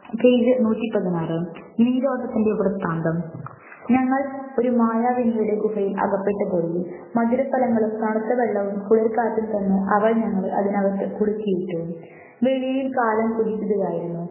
page നൂറ്റി പതിനാറ് നീരോട്ടത്തിന്റെ വൃത്താന്തം ഞങ്ങൾ ഒരു മായാവിനിയുടെ ഗുഹയിൽ അകപ്പെട്ടുപോയി മധുരഫലങ്ങളും തണുത്ത വെള്ളവും കുളിർക്കാറ്റും തന്ന് അവൾ ഞങ്ങളെ അതിനകത്ത് കുടുക്കിയിട്ടു വെളിയിൽ കാലം കുടിക്കുകയായിരുന്നു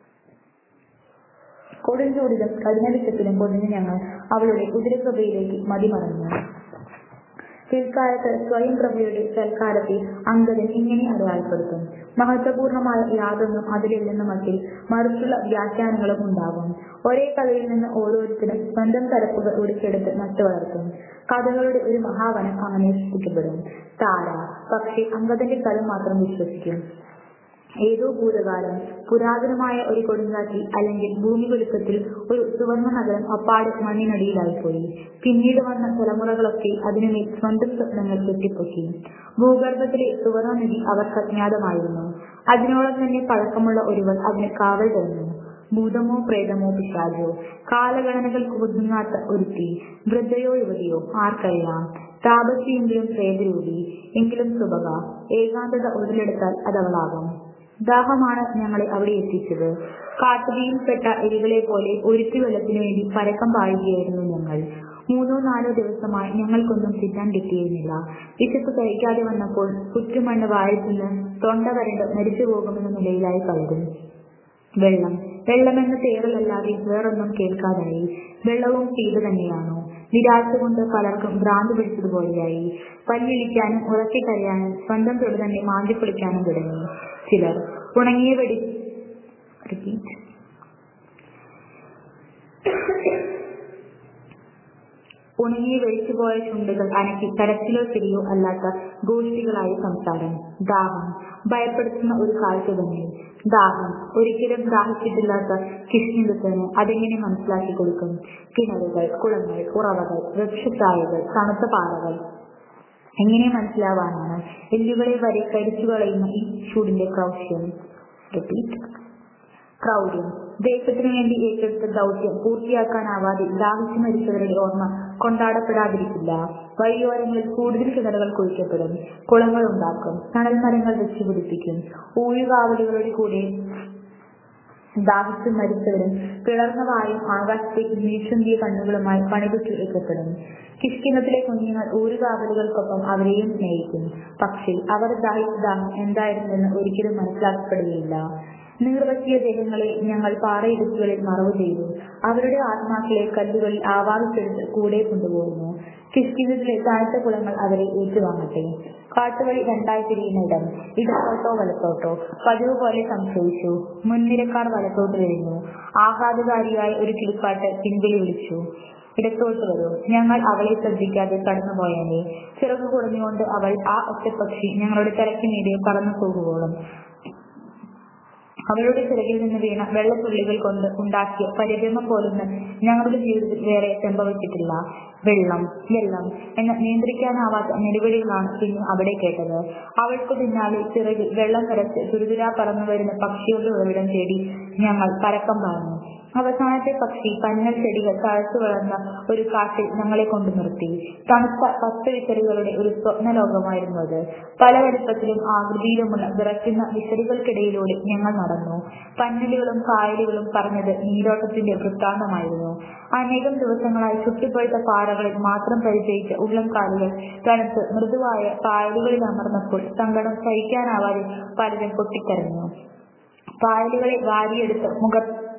കൊടുംചൂടിലും കഠിനവിശപ്പിലും പൊതിഞ്ഞ് ഞങ്ങൾ അവളുടെ ഉദരപ്രഭയിലേക്ക് മതിമറന്നു പിൽക്കാലത്ത് സ്വയം പ്രഭയുടെ സൽക്കാരത്തെ അങ്കദൻ ഇങ്ങനെ അടയാളപ്പെടുത്തും മഹത്വപൂർണമായ യാതൊന്നും അതിലില്ലെന്ന മട്ടിൽ മറിച്ചുള്ള വ്യാഖ്യാനങ്ങളും ഉണ്ടാകും ഒരേ കഥയിൽ നിന്ന് ഓരോരുത്തരും സ്വന്തം തലപ്പുകൾ ഒടിച്ചെടുത്ത് നട്ടുവളർത്തും കഥകളുടെ ഒരു മഹാവനം അങ്ങനെ സൃഷ്ടിക്കപ്പെടും താര പക്ഷേ അങ്കദന്റെ കഥ മാത്രം വിശ്വസിക്കും ഏതോ ഭൂതകാലം പുരാതനമായ ഒരു കൊടുങ്കാറ്റിൽ അല്ലെങ്കിൽ ഭൂമി വെളുപ്പത്തിൽ ഒരു സുവർണ നഗരം അപ്പാടെ മണ്ണിനടിയിലായിപ്പോയി പിന്നീട് വന്ന തലമുറകളൊക്കെ അതിനുമേൽ സ്വന്തം സ്വപ്നങ്ങൾ കെട്ടിപ്പൊക്കി ഭൂഗർഭത്തിലെ സുവർണ നിധി അവർക്ക് അജ്ഞാതമായിരുന്നു അതിനോളം തന്നെ പഴക്കമുള്ള ഒരുവൾ അതിന് കാവൽ തന്നു ഭൂതമോ പ്രേതമോ പിശാചോ കാലഗണനകൾക്ക് ഒതുങ്ങാത്ത ഒരുത്തി വൃദ്ധയോ യുവതിയോ ആർക്കറിയാം താപസിയെങ്കിലും പ്രേതരൂപി എങ്കിലും സുബക ഏകാന്തത ഉടലെടുത്താൽ അതവളാകും ദാഹമാണ് ഞങ്ങളെ അവിടെ എത്തിച്ചത് കാട്ടുതീയിൽപ്പെട്ട എലികളെ പോലെ ഒരുത്തി വെള്ളത്തിനു വേണ്ടി പരക്കം പായുകയായിരുന്നു ഞങ്ങൾ മൂന്നോ നാലോ ദിവസമായി ഞങ്ങൾക്കൊന്നും തിന്നാൻ കിട്ടിയിരുന്നില്ല വിശപ്പ് കഴിക്കാതെ വന്നപ്പോൾ പുറ്റുമണ്ണ് വാഴത്തിന്ന് തൊണ്ട വരണ്ട് മരിച്ചു പോകുമെന്ന നിലയിലായി പലരും വെള്ളം വെള്ളമെന്ന തേറലല്ലാതെ വേറൊന്നും കേൾക്കാതായി വെള്ളവും ചെയ്തു തന്നെയാണോ നിരാശ കൊണ്ട് പലർക്കും ഭ്രാന്ത് പിടിച്ചതുപോലെയായി പല്ലിളിക്കാനും ഉറക്കി കരയാനും സ്വന്തം തൊടു തന്നെ മാന്തിപ്പൊളിക്കാനും തുടങ്ങി ചിലർ ഉണങ്ങിയ വെടി റിപ്പീറ്റ് ഉണങ്ങി വെളിച്ചുപോയ ചുണ്ടുകൾ അനക്കി കരച്ചിലോ ചിരിയോ അല്ലാത്ത ഗോഷ്ഠികളായ സംസാരം ദാഹം ഭയപ്പെടുത്തുന്ന ഒരു കാഴ്ച തന്നെ ദാഹം ഒരിക്കലും ദാഹിച്ചിട്ടില്ലാത്ത കിഷ്ണിതത്തിന് അതെങ്ങനെ മനസ്സിലാക്കി കൊടുക്കും കിണറുകൾ കുളങ്ങൾ ഉറവകൾ വൃക്ഷത്തായകൾ തണുത്ത പാറകൾ എങ്ങനെ മനസ്സിലാവാനാണ് എല്ലുകളെ വരെ കരിച്ചു കളയുന്ന ഈ ചൂടിന്റെ ക്രൗഷ്യം റിപ്പീറ്റ് ക്രൗര്യം ദേശത്തിനു വേണ്ടി ഏറ്റെടുത്ത ദൗത്യം പൂർത്തിയാക്കാനാവാതെ ദാഹിച്ചു മരിച്ചവരുടെ ഓർമ്മ കൊണ്ടാടപ്പെടാതിരിക്കില്ല വഴിയോരങ്ങളിൽ കൂടുതൽ കിണറുകൾ കുഴിക്കപ്പെടും കുളങ്ങൾ ഉണ്ടാക്കും തണൽ മരങ്ങൾ വെച്ച് പിടിപ്പിക്കും ഊഴുകാവലുകളുടെ കൂടെ ദാഹിച്ചു മരിച്ചവരും പിളർന്ന വായും ആകാശത്തേക്ക് വീഴ്ചന്തിയ കണ്ണുകളുമായി പണിതുക്കി വെക്കപ്പെടും കിഷ്കിന്നത്തിലെ കുഞ്ഞുങ്ങൾ ഊരുകാവലുകൾക്കൊപ്പം അവരെയും സ്നേഹിക്കും പക്ഷേ അവർ ദാഹിച്ച ദാഹം എന്തായിരുന്നെന്ന് ഒരിക്കലും മനസ്സിലാക്കപ്പെടുകയില്ല നീർവറ്റിയ ദേഹങ്ങളെ ഞങ്ങൾ പാറയിടുക്കുകളിൽ മറവ് ചെയ്തു അവരുടെ ആത്മാക്കളെ കല്ലുകളിൽ ആവാഹിച്ചെടുത്ത് കൂടെ കൊണ്ടുപോകുന്നു കിഷ്കിന്നത്തിലെ തണുത്ത കുളങ്ങൾ അവരെ ഏറ്റുവാങ്ങട്ടെ കാട്ടുവഴി രണ്ടായി തിരിയുന്ന ഇടം ഇടത്തോട്ടോ വലത്തോട്ടോ പതിവ് പോലെ സംശയിച്ചു മുൻനിരക്കാർ വലത്തോട്ട് വരുന്നു ആഹ്ലാദകാരിയായ ഒരു കിളിപ്പാട്ട് പിൻവിളി വിളിച്ചു ഇടത്തോട്ട് വരൂ ഞങ്ങൾ അവളെ ശ്രദ്ധിക്കാതെ കടന്നുപോയാലേ ചിറകു കുറഞ്ഞുകൊണ്ട് അവൾ ആ ഒറ്റപ്പക്ഷി ഞങ്ങളുടെ തലയ്ക്ക് മീതെ പറന്നു പോകുവോളും അവളുടെ ചിറകിൽ നിന്ന് വീണ വെള്ളത്തുള്ളികൾ കൊണ്ട് ഉണ്ടാക്കിയ പരിഭ്രമം പോലൊന്നും ഞങ്ങളുടെ ജീവിതത്തിൽ വേറെ സംഭവിച്ചിട്ടില്ല വെള്ളം വെള്ളം എന്ന നിയന്ത്രിക്കാനാവാത്ത നിലവിളികളാണ് പിന്നെ അവിടെ കേട്ടത് അവൾക്ക് പിന്നാലെ ചിറകിൽ വെള്ളം നിറച്ച് തുരുതുരാ പറന്നു വരുന്ന പക്ഷികളുടെ ഉറവിടം തേടി ഞങ്ങൾ പരക്കം പാർന്നു അവസാനത്തെ പക്ഷി പന്നൽ ചെടികൾ തഴച്ചു വളർന്ന ഒരു കാട്ടിൽ ഞങ്ങളെ കൊണ്ടു നിർത്തി തണുത്ത പത്ത് വിസറികളുടെ ഒരു സ്വപ്ന ലോകമായിരുന്നു അത് പല വലുപ്പത്തിലും ആകൃതിയിലുമുള്ള വിറയ്ക്കുന്ന വിസറികൾക്കിടയിലൂടെ ഞങ്ങൾ നടന്നു പന്നലുകളും കായലുകളും പറഞ്ഞത് നീരോട്ടത്തിന്റെ വൃത്താന്തമായിരുന്നു അനേകം ദിവസങ്ങളായി ചുട്ടുപഴുത്ത പാറകളിൽ മാത്രം പരിചയിച്ച ഉള്ളം കാലുകൾ തണുത്ത് മൃദുവായ പായലുകളിൽ അമർന്നപ്പോൾ സങ്കടം സഹിക്കാനാവാതെ പലരും പൊട്ടിക്കരഞ്ഞു പായലുകളെ വാരിയെടുത്ത് മുഖ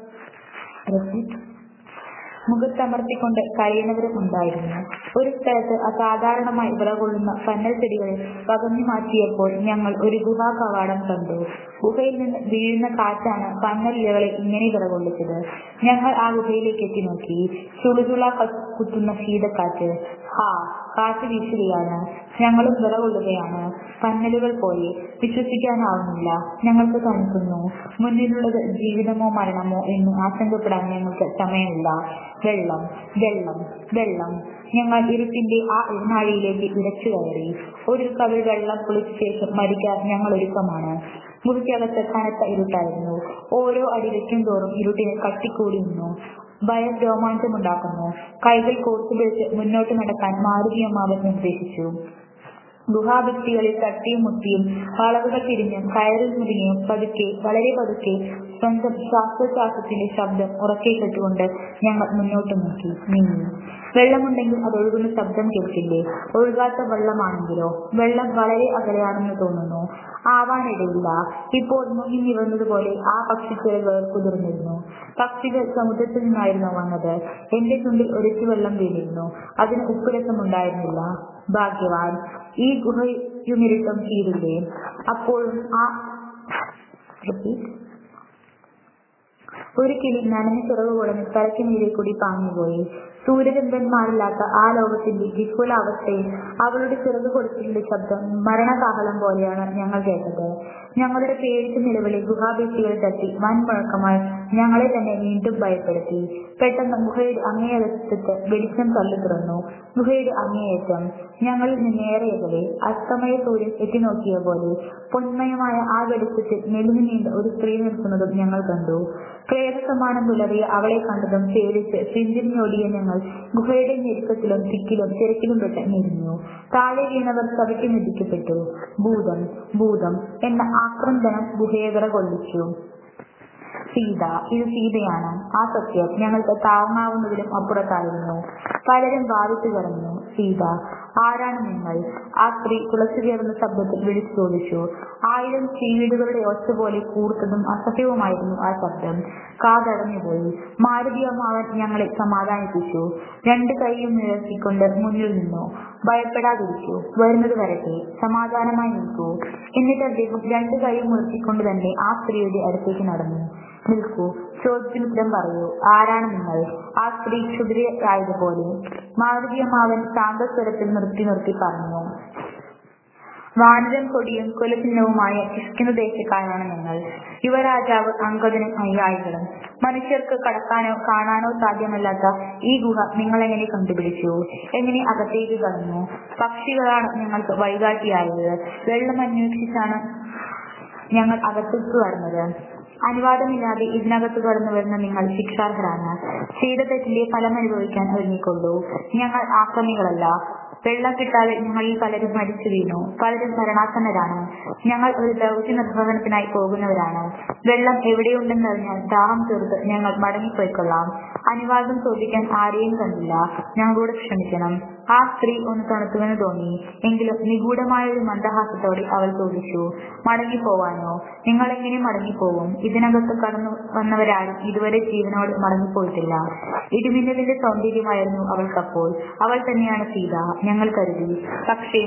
മുഖത്തമർത്തിക്കൊണ്ട് കരയുന്നവരും ഉണ്ടായിരുന്നു ഒരു സ്ഥലത്ത് അസാധാരണമായി വിളകൊള്ളുന്ന പന്നൽ ചെടികളെ പകഞ്ഞു മാറ്റിയപ്പോൾ ഞങ്ങൾ ഒരു ഗുഹാ കവാടം കണ്ടു ഗുഹയിൽ നിന്ന് വീഴുന്ന കാറ്റാണ് പന്നൽ ഇലകളെ ഇങ്ങനെ വിറകൊള്ളിച്ചത് ഞങ്ങൾ ആ ഗുഹയിലേക്ക് എത്തി നോക്കി ചുളുചുള കുത്തുന്ന ശീതക്കാറ്റ് ഹാ കാറ്റ് വീശുകയാണ് ഞങ്ങളും വിറകൊള്ളുകയാണ് പന്നലുകൾ പോലെ വിശ്വസിക്കാനാവുന്നില്ല ഞങ്ങൾക്ക് തണുക്കുന്നു മുന്നിലുള്ളത് ജീവിതമോ മരണമോ എന്ന് ആശങ്കപ്പെടാൻ ഞങ്ങൾക്ക് സമയമില്ല വെള്ളം വെള്ളം വെള്ളം ഞങ്ങൾ ഇരുട്ടിന്റെ ആ ഇടനാഴിയിലേക്ക് ഇരച്ചു കയറി ഒരു കവിൾ വെള്ളം കുളിച്ച ശേഷം മരിക്കാൻ ഞങ്ങൾ ഒരുക്കമാണ് മുറിക്കകത്ത് കനത്ത ഇരുട്ടായിരുന്നു ഓരോ അടി വെക്കും തോറും ഇരുട്ടിന് കട്ടിക്കൂടി നിന്നു ഭയം രോമാഞ്ചമുണ്ടാക്കുന്നു കൈകൾ കോർത്തുപിടിച്ച് മുന്നോട്ട് നടക്കാൻ മാരുതിയമ്മാവൻ നിർദ്ദേശിച്ചു ഗുഹാഭിത്തികളിൽ തട്ടിയും മുട്ടിയും വളവുകൾ തിരിഞ്ഞും കയറിൽ മുരിഞ്ഞും പതുക്കെ വളരെ പതുക്കെ സ്വന്തം ശ്വാസോച്ഛ്വാസത്തിന്റെ ശബ്ദം ഉറക്കെ കേട്ടുകൊണ്ട് ഞങ്ങൾ മുന്നോട്ട് നോക്കി നീങ്ങി വെള്ളമുണ്ടെങ്കിൽ അത് ഒഴുകുന്ന ശബ്ദം കേൾക്കില്ലേ ഒഴുകാത്ത വെള്ളമാണെങ്കിലോ വെള്ളം വളരെ അകലെയാണെന്ന് തോന്നുന്നു ആവാനിടയില്ല ഇപ്പോൾ മുങ്ങി നിറഞ്ഞതുപോലെ ആ പക്ഷിച്ചിറകുകൾ കുതിർന്നിരുന്നു പക്ഷികൾ സമുദ്രത്തിൽ നിന്നായിരുന്നു വന്നത് എന്റെ ചുണ്ടിൽ ഒരിച്ചു വെള്ളം വീണിരുന്നു അതിന് ഉപ്പുരസമുണ്ടായിരുന്നില്ല ഭാഗ്യവാൻ ഈ ഗുഹയുമിരുട്ടം തീരില്ലേ അപ്പോഴും ആ ഒരു കിളി നനഞ്ഞ ചിറക് കുടഞ്ഞ് തലയ്ക്ക് മീതെ കൂടി പാഞ്ഞുപോയി സൂര്യചന്ദ്രന്മാരില്ലാത്ത ആ ലോകത്തിന്റെ വിപുല അവസ്ഥയിൽ അവളുടെ ചിറക് കൊടുത്തിന്റെ ശബ്ദം മരണകാഹളം പോലെയാണ് ഞങ്ങൾ കേട്ടത് ഞങ്ങളുടെ പേടിച്ച നിലവിളി ഗുഹാഭിത്തികൾ തട്ടി വൻ മുഴക്കമായി ഞങ്ങളെ തന്നെ വീണ്ടും ഭയപ്പെടുത്തി പെട്ടെന്ന് ഗുഹയുടെ അങ്ങേയറ്റത്ത് വെളിച്ചം തള്ളി തുറന്നു ഗുഹയുടെ അങ്ങേയറ്റം ഞങ്ങളിൽ നിന്നേറെ അകലെ അസ്തമയ സൂര്യൻ എത്തിനോക്കിയ പോലെ പൊന്മയമായ ആ വെളിച്ചത്തിൽ മെലിഞ്ഞു നീണ്ട ഒരു സ്ത്രീ നിൽക്കുന്നതും ഞങ്ങൾ കണ്ടു പ്രേതസമാനം പുലറിയ അവളെ കണ്ടതും പേടിച്ച് പിന്തിരിഞ്ഞോടിയ ഞങ്ങൾ ഗുഹയുടെ ഞെരുക്കത്തിലും തിക്കിലും തിരക്കിലും പെട്ട് ഞെരിഞ്ഞു താഴെ വീണവർ ചവിട്ടി മെതിക്കപ്പെട്ടു ഭൂതം ഭൂതം എന്ന ആക്രന്ദനം ഗുഹയെ വിറകൊള്ളിച്ചു സീത ഇത് സീതയാണ് ആ സത്യം ഞങ്ങൾക്ക് താങ്ങാവുന്നതിലും അപ്പുറത്തായിരുന്നു പലരും വാദിച്ചു പറഞ്ഞു സീത ആരാണ് നിങ്ങൾ ആ സ്ത്രീ തുളച്ചു കയറുന്ന ശബ്ദത്തിൽ വിളിച്ചു ചോദിച്ചു ആയിരം ചീവീടുകളുടെ ഒച്ച പോലെ കൂർത്തതും അസഹ്യവുമായിരുന്നു ആ ശബ്ദം കാതടഞ്ഞുപോയി മാരുതി അമ്മാവൻ ഞങ്ങളെ സമാധാനിപ്പിച്ചു രണ്ട് കൈയും നിരത്തിക്കൊണ്ട് മുന്നിൽ നിന്നു ഭയപ്പെടാതിരിക്കൂ വരുന്നത് വരട്ടെ സമാധാനമായി നിൽക്കൂ എന്നിട്ട് അദ്ദേഹം രണ്ട് കൈയും ഉയർത്തിക്കൊണ്ട് തന്നെ ആ സ്ത്രീയുടെ അടുത്തേക്ക് നടന്നു നിൽക്കൂ ചോദ്യത്തിന് ഉത്തരം പറയൂ ആരാണ് നിങ്ങൾ ആ സ്ത്രീ ക്ഷുദ്രയായതുപോലെ മാരുതിയമ്മാവൻ ശാന്തസ്വരത്തിൽ നിർത്തി നിർത്തി പറഞ്ഞു വാനരം കൊടിയും കുലചിഹ്നവുമായ കിഷ്കിന് ദേശക്കാരാണ് ഞങ്ങൾ യുവരാജാവ് അങ്കദനും അനുയായികളും മനുഷ്യർക്ക് കടക്കാനോ കാണാനോ സാധ്യമല്ലാത്ത ഈ ഗുഹ നിങ്ങൾ എങ്ങനെ കണ്ടുപിടിച്ചു എങ്ങനെ അകത്തേക്ക് കടന്നു പക്ഷികളാണ് ഞങ്ങൾക്ക് വഴികാട്ടിയായത് വെള്ളം അന്വേഷിച്ചാണ് ഞങ്ങൾ അകത്തേക്ക് വരുന്നത് അനുവാദമില്ലാതെ ഇതിനകത്ത് കടന്നു വരുന്ന നിങ്ങൾ ശിക്ഷാർഹരാണ് ചെയ്ത തെറ്റിന്റെ ഫലം അനുഭവിക്കാൻ ഒരുങ്ങിക്കൊള്ളൂ ഞങ്ങൾ ആക്രമികളല്ല വെള്ളം കിട്ടാതെ ഞങ്ങളിൽ പലരും മരിച്ചു വീണു പലരും മരണാസന്നരാണ് ഞങ്ങൾ ഒരു ദൗത്യ നിർവഹണത്തിനായി പോകുന്നവരാണ് വെള്ളം എവിടെയുണ്ടെന്നറിഞ്ഞാൽ ദാഹം തീർത്ത് ഞങ്ങൾ മടങ്ങിപ്പോയിക്കൊള്ളാം അനുവാദം ചോദിക്കാൻ ആരെയും കണ്ടില്ല ഞങ്ങളോട് ക്ഷമിക്കണം ആ സ്ത്രീ ഒന്ന് തണുത്തുവെന്ന് തോന്നി എങ്കിലും നിഗൂഢമായ ഒരു മന്ദഹാസത്തോടെ അവൾ ചോദിച്ചു മടങ്ങിപ്പോവാനോ നിങ്ങൾ എങ്ങനെ മടങ്ങിപ്പോവും ഇതിനകത്ത് കടന്നു വന്നവരാരും ഇതുവരെ ജീവനോട് മടങ്ങിപ്പോയിട്ടില്ല ഇടിമിന്നലിന്റെ സൗന്ദര്യമായിരുന്നു അവൾക്കപ്പോൾ അവൾ തന്നെയാണ് സീത ഞങ്ങൾ കരുതി പക്ഷേ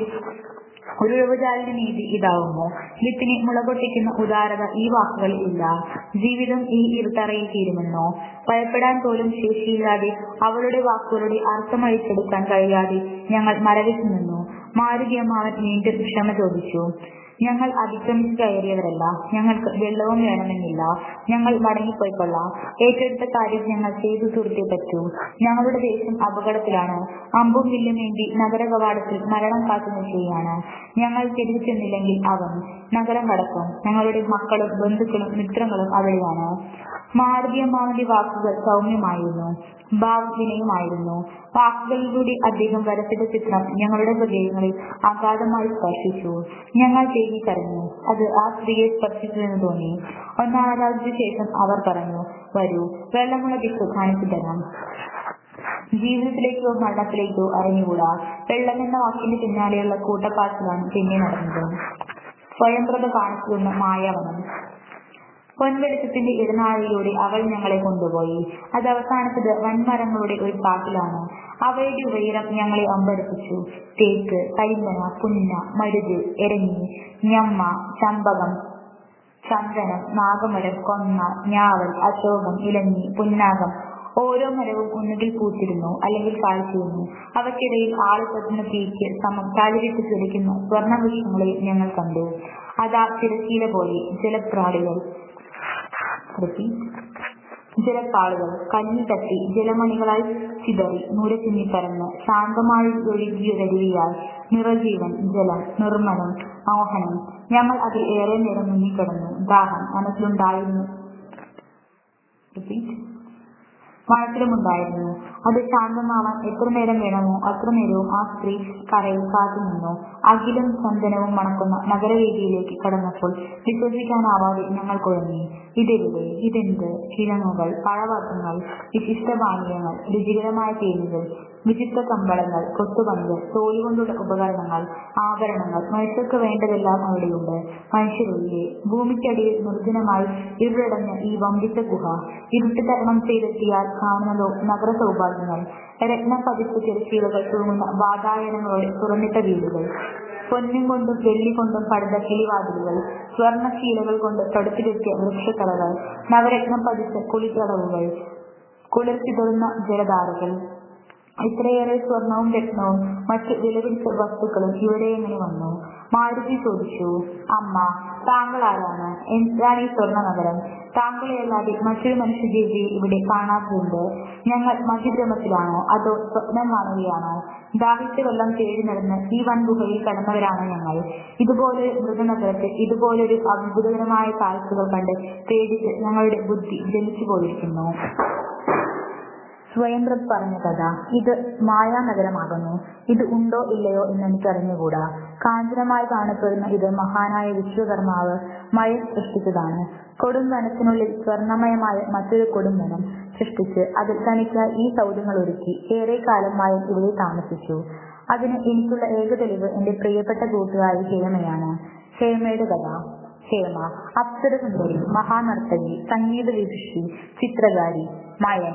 ഒരു യുവജാലിന്റെ നീതി ഇതാവുമോ വിത്തിനെ മുളപൊട്ടിക്കുന്ന ഉദാരത ഈ വാക്കുകളിൽ ഇല്ല ജീവിതം ഈ ഇരുത്തറയിൽ തീരുമെന്നോ ഭയപ്പെടാൻ പോലും ശേഷിയില്ലാതെ അവളുടെ വാക്കുകളുടെ അർത്ഥം അഴിച്ചെടുക്കാൻ കഴിയാതെ ഞങ്ങൾ മരവിച്ചു നിന്നു മാരുതിയമ്മാവൻ വീണ്ടും ക്ഷമ ചോദിച്ചു ഞങ്ങൾ അതിക്രമിച്ച് കയറിയവരല്ല ഞങ്ങൾക്ക് വെള്ളവും വേണമെന്നില്ല ഞങ്ങൾ മടങ്ങിപ്പോയിക്കൊള്ളാം ഏറ്റെടുത്ത കാര്യം ഞങ്ങൾ ചെയ്തു തീർത്തേ പറ്റൂ ഞങ്ങളുടെ ദേശം അപകടത്തിലാണ് അമ്പും വില്ലും വേണ്ടി നഗര കവാടത്തിൽ മരണം കാത്തു നിൽക്കുകയാണ് ഞങ്ങൾ തിരിച്ചു ചെന്നില്ലെങ്കിൽ അവൻ നഗരം കടക്കും ഞങ്ങളുടെ മക്കളും ബന്ധുക്കളും മിത്രങ്ങളും അവിടെയാണ് മാരുതിയമ്മാവന്റെ വാക്കുകൾ സൗമ്യമായിരുന്നു ഭാവവിനയമായിരുന്നു വാക്കുകളിലൂടെ അദ്ദേഹം വരച്ചിട്ട ചിത്രം ഞങ്ങളുടെ ഹൃദയങ്ങളിൽ അഗാധമായി സ്പർശിച്ചു ഞങ്ങൾ തേങ്ങിക്കരഞ്ഞു അത് ആ സ്ത്രീയെ സ്പർശിച്ചുവെന്ന് തോന്നി ഒന്നാരാധിച്ച ശേഷം അവർ പറഞ്ഞു വരൂ വെള്ളമുള്ള ദിക്ക് കാണിച്ചു തരാം ജീവിതത്തിലേക്കോ മരണത്തിലേക്കോ അറിഞ്ഞുകൂടാ വെള്ളം എന്ന വാക്കിന്റെ പിന്നാലെയുള്ള കൂട്ടപ്പാച്ചിലാണ് പിന്നെ നടന്നത് സ്വയംപ്രഭ കാണിച്ചു തന്ന മായാവനം പൊൻവെളിച്ചത്തിന്റെ ഇടനാഴിയിലൂടെ അവൾ ഞങ്ങളെ കൊണ്ടുപോയി അത് അവസാനിച്ചത് വൻമരങ്ങളുടെ ഒരു കാട്ടിലാണ് അവയുടെ ഉയരം ഞങ്ങളെ അമ്പരപ്പിച്ചു തേക്ക് കരിമ്പന പുന്ന മരുത് എരഞ്ഞി ഞമ്മ ചമ്പകം ചന്ദനം നാഗമരം കൊന്ന ഞാവൽ അശോകം ഇലഞ്ഞി പുന്നാകം ഓരോ മരവും ഒന്നുകിൽ പൂത്തിരുന്നു അല്ലെങ്കിൽ കാഴ്ചയിരുന്നു അവയ്ക്കിടയിൽ ആള് പറ്റുന്ന തീക്ക് സമം കാലിവിട്ട് ചൊലിക്കുന്ന സ്വർണ്ണവൃക്ഷങ്ങളെ ഞങ്ങൾ കണ്ടു അതാ തിരശീല പോലെ ജലപ്രാളികൾ ജലപ്പാളുകൾ കല്ലിൽ തട്ടി ജലമണികളായി ചിതറി നൂര ചിന്നിപ്പരന്ന് ശാന്തമായി ഒഴുകിയൊരരുവിയാൽ നിറജീവൻ ജലം നിർമ്മലം മോഹനം ഞങ്ങൾ അതിൽ ഏറെ നേരം മുങ്ങിക്കിടന്നു ദാഹം മനസ്സിലുണ്ടായിരുന്നു മണത്തിലുമുണ്ടായിരുന്നു അത് ശാന്തമാവാൻ എത്ര നേരം വേണമോ അത്ര നേരവും ആ സ്ത്രീ കരയിൽ കാത്തുനിന്നു അഖിലും ചന്ദനവും മണക്കുന്ന നഗരവേദിയിലേക്ക് കടന്നപ്പോൾ വിശ്വസിക്കാനാവാതെ ഞങ്ങൾ കുഴങ്ങി ഇതെവിടെ ഇതെന്ത് കിഴങ്ങുകൾ പഴവർഗ്ഗങ്ങൾ വിശിഷ്ടപാനീയങ്ങൾ രുചികരമായ തേനുകൾ വിചിത്ര കമ്പളങ്ങൾ കൊത്തുപണികൾ തോലുകൊണ്ടുള്ള ഉപകരണങ്ങൾ ആഭരണങ്ങൾ മനുഷ്യർക്ക് വേണ്ടതെല്ലാം അവിടെയുണ്ട് മനുഷ്യരില്ലേ ഭൂമിക്കടിയിൽ നിർജ്ജനമായി ഇരുളടഞ്ഞ ഈ വമ്പിച്ച ഗുഹ ഇരുട്ട് തരണം ചെയ്തെത്തിയാൽ കാണുന്നതോ നഗര സൗഭാഗ്യങ്ങൾ രത്നം പതിച്ച തിരശ്ശീലകൾ തൂങ്ങുന്ന വാതായനങ്ങളോടെ തുറന്നിട്ട വീടുകൾ പൊന്നും കൊണ്ടും വെള്ളി കൊണ്ടും പടുത കിളിവാതിലുകൾ സ്വർണ്ണശീലകൾ കൊണ്ട് പടുത്തിലെത്തിയ വൃക്ഷത്തറകൾ നവരത്നം പതിച്ച കുളിക്കടവുകൾ കുളിർച്ചിതറുന്ന ജലധാരകൾ ഇത്രയേറെ സ്വർണവും രത്നവും മറ്റു വിലപിടിച്ച വസ്തുക്കളും ഇവിടെ എങ്ങനെ വന്നു മാരുതി ചോദിച്ചു അമ്മ താങ്കൾ ആരാണ് എന്താണ് ഈ സ്വർണ്ണ നഗരം താങ്കളെയല്ലാതെ മറ്റൊരു മനുഷ്യജീവി ഇവിടെ കാണാത്തതുണ്ട് ഞങ്ങൾ മതിഭ്രമത്തിലാണോ അതോ സ്വപ്നം കാണുകയാണോ ദാഹിച്ച വെള്ളം തേടി നടന്ന് ഈ വൻ ഗുഹയിൽ കടന്നവരാണ് ഞങ്ങൾ ഇതുപോലൊരു മൃഗനഗരത്തിൽ ഇതുപോലൊരു അത്ഭുതകരമായ കാഴ്ചകൾ കണ്ട് പേടിച്ച് ഞങ്ങളുടെ ബുദ്ധി ജനിച്ചു പോയിരിക്കുന്നു സ്വയംപ്രഭ് പറഞ്ഞ കഥ ഇത് മായാനഗരമാകുന്നു ഇത് ഉണ്ടോ ഇല്ലയോ എന്ന് എനിക്കറിഞ്ഞുകൂടാ കാഞ്ചനമായി കാണപ്പെടുന്ന ഇത് മഹാനായ വിശ്വകർമാവ് മയം സൃഷ്ടിച്ചതാണ് കൊടും വനത്തിനുള്ളിൽ സ്വർണമയമായ മറ്റൊരു കൊടും വനം സൃഷ്ടിച്ച് അതിൽ തനിക്കായി ഈ സൗധങ്ങൾ ഒരുക്കി ഏറെ കാലമായി ഇവിടെ താമസിച്ചു അതിന് എനിക്കുള്ള ഏക തെളിവ് എന്റെ പ്രിയപ്പെട്ട കൂട്ടുകാരി ഹേമയാണ് ഹേമയുടെ കഥ ഹേമ അപ്സര സുന്ദരി മഹാനർത്തകി സംഗീത വിദുഷി ചിത്രകാരി മയൻ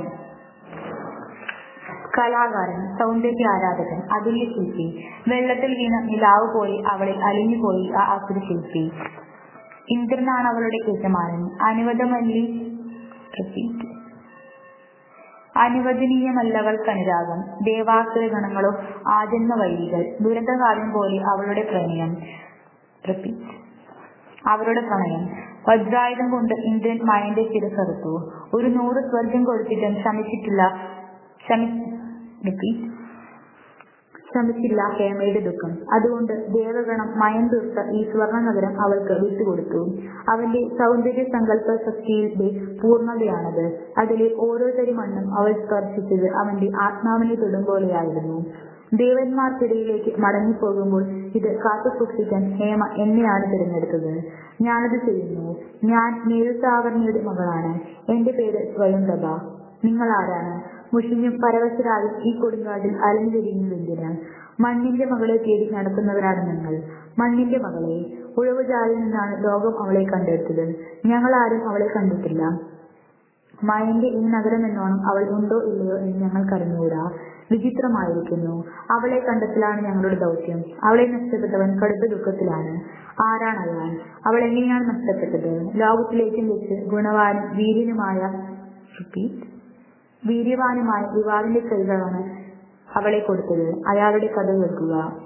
കലാകാരൻ സൗന്ദര്യ ആരാധകൻ അതുല്യ ശില്പി വെള്ളത്തിൽ വീണ നിലാവ് പോലെ അവളിൽ അലിഞ്ഞുപോയി ആ അസുര ശില്പി ഇന്ദ്രനാണ് അവളുടെ യജമാനൻ അനുവദമല്ലി റിപ്പീറ്റ് അനുവദനീയമല്ലവൾക്ക് അനുരാഗം ദേവാസുര ഗണങ്ങളോ ആജന്മ വൈരികൾ ദുരന്തകാലം പോലെ അവളുടെ പ്രണയം റിപ്പീറ്റ് അവരുടെ പ്രണയം വജ്രായുധം കൊണ്ട് ഇന്ദ്രൻ മയന്റെ ശിരസറുത്തു ഒരു നൂറ് സ്വർഗം കൊടുത്തിട്ടും ശമിച്ചിട്ടില്ല ശമി റിപ്പീറ്റ് ശ്രമിച്ചില്ല ഹേമയുടെ ദുഃഖം അതുകൊണ്ട് ദേവഗണം മയം തീർത്ത ഈ സ്വർണ്ണ നഗരം അവൾക്ക് വിട്ടുകൊടുത്തു അവന്റെ സൗന്ദര്യ സങ്കല്പ ശക്തിയുടെ പൂർണ്ണതയാണത് അതിലെ ഓരോ തരി മണ്ണും അവൾ സ്പർശിച്ചത് അവന്റെ ആത്മാവിനെ തൊടുമ്പോലെയായിരുന്നു ദേവന്മാർക്കിടയിലേക്ക് മടങ്ങിപ്പോകുമ്പോൾ ഇത് കാത്തു സൂക്ഷിക്കാൻ ഹേമ എന്നെയാണ് തിരഞ്ഞെടുത്തത് ഞാനത് ചെയ്യുന്നു ഞാൻ മേരുസാവർണിയുടെ മകളാണ് എന്റെ പേര് സ്വയംപ്രഭ നിങ്ങൾ ആരാണ് മുഷിഞ്ഞും പരവശരായും ഈ കൊടുങ്കാട്ടിൽ അലഞ്ഞു തിരിയുന്നതെന്തിന് മണ്ണിന്റെ മകളെ തേടി നടക്കുന്നവരാണ് ഞങ്ങൾ മണ്ണിന്റെ മകളെ ഉഴവുചാലിൽ നിന്നാണ് ലോകം അവളെ കണ്ടെടുത്തത് ഞങ്ങൾ ആരും അവളെ കണ്ടിട്ടില്ല മയന്റെ ഈ നഗരം എന്നോണം അവൾ ഉണ്ടോ ഇല്ലയോ എന്ന് ഞങ്ങൾക്കറിഞ്ഞുകൂടാ വിചിത്രമായിരിക്കുന്നു അവളെ കണ്ടെത്തലാണ് ഞങ്ങളുടെ ദൗത്യം അവളെ നഷ്ടപ്പെട്ടവൻ കടുത്ത ദുഃഖത്തിലാണ് ആരാണ് അയാൾ അവൾ എങ്ങനെയാണ് നഷ്ടപ്പെട്ടത് ലോകത്തിലേക്കും വെച്ച് ഗുണവാനും വീര്യനുമായ റിപ്പീറ്റ് വീര്യവാനുമായ യുവാവിന്റെ കൈകളാണ് അവളെ കൊടുത്തത് അയാളുടെ കഥ കേൾക്കുക